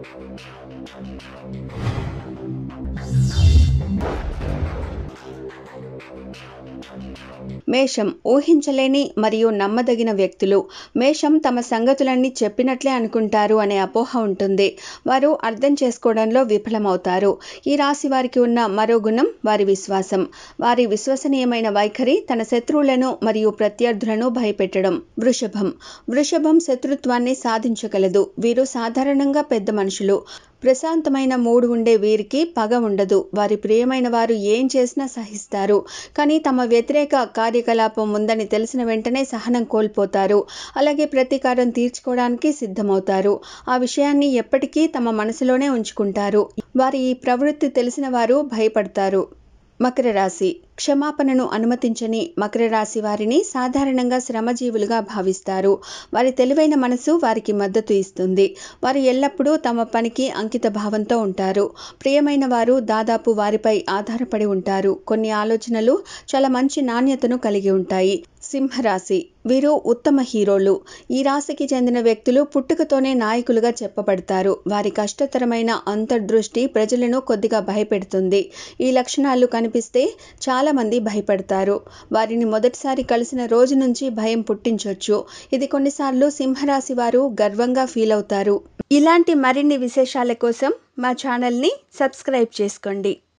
మేషం ఊహించలేని మరియు నమ్మదగిన వ్యక్తులు మేషం తమ సంగతులన్నీ చెప్పినట్లే అనుకుంటారు అనే అపోహ ఉంటుంది వారు అర్థం చేసుకోవడంలో విఫలమవుతారు ఈ రాశి వారికి ఉన్న మరో గుణం వారి విశ్వాసం వారి విశ్వసనీయమైన వైఖరి తన శత్రువులను మరియు ప్రత్యర్థులను భయపెట్టడం వృషభం వృషభం శత్రుత్వాన్ని సాధించగలదు వీరు సాధారణంగా పెద్ద మనుషులు ప్రశాంతమైన మూడు ఉండే వీరికి పగ ఉండదు వారి ప్రియమైన వారు ఏం చేసినా సహిస్తారు కానీ తమ వ్యతిరేక కార్యకలాపం ఉందని తెలిసిన వెంటనే సహనం కోల్పోతారు అలాగే ప్రతీకారం తీర్చుకోవడానికి సిద్ధమవుతారు ఆ విషయాన్ని ఎప్పటికీ తమ మనసులోనే ఉంచుకుంటారు వారి ఈ ప్రవృత్తి తెలిసిన వారు భయపడతారు మకర రాశి క్షమాపణను అనుమతించని మకర రాశి వారిని సాధారణంగా శ్రమజీవులుగా భావిస్తారు వారి తెలివైన మనసు వారికి మద్దతు ఇస్తుంది వారు ఎల్లప్పుడూ తమ పనికి అంకిత భావంతో ఉంటారు ప్రియమైన వారు దాదాపు వారిపై ఆధారపడి ఉంటారు కొన్ని ఆలోచనలు చాలా మంచి నాణ్యతను కలిగి ఉంటాయి సింహరాశి వీరు ఉత్తమ హీరోలు ఈ రాశికి చెందిన వ్యక్తులు పుట్టుకతోనే నాయకులుగా చెప్పబడతారు వారి కష్టతరమైన అంతర్దృష్టి ప్రజలను కొద్దిగా భయపెడుతుంది ఈ లక్షణాలు కనిపిస్తే చాలా మంది భయపడతారు వారిని మొదటిసారి కలిసిన రోజు నుంచి భయం పుట్టించవచ్చు ఇది కొన్నిసార్లు సింహరాశి వారు గర్వంగా ఫీల్ అవుతారు ఇలాంటి మరిన్ని విశేషాల కోసం మా ఛానల్ని సబ్స్క్రైబ్ చేసుకోండి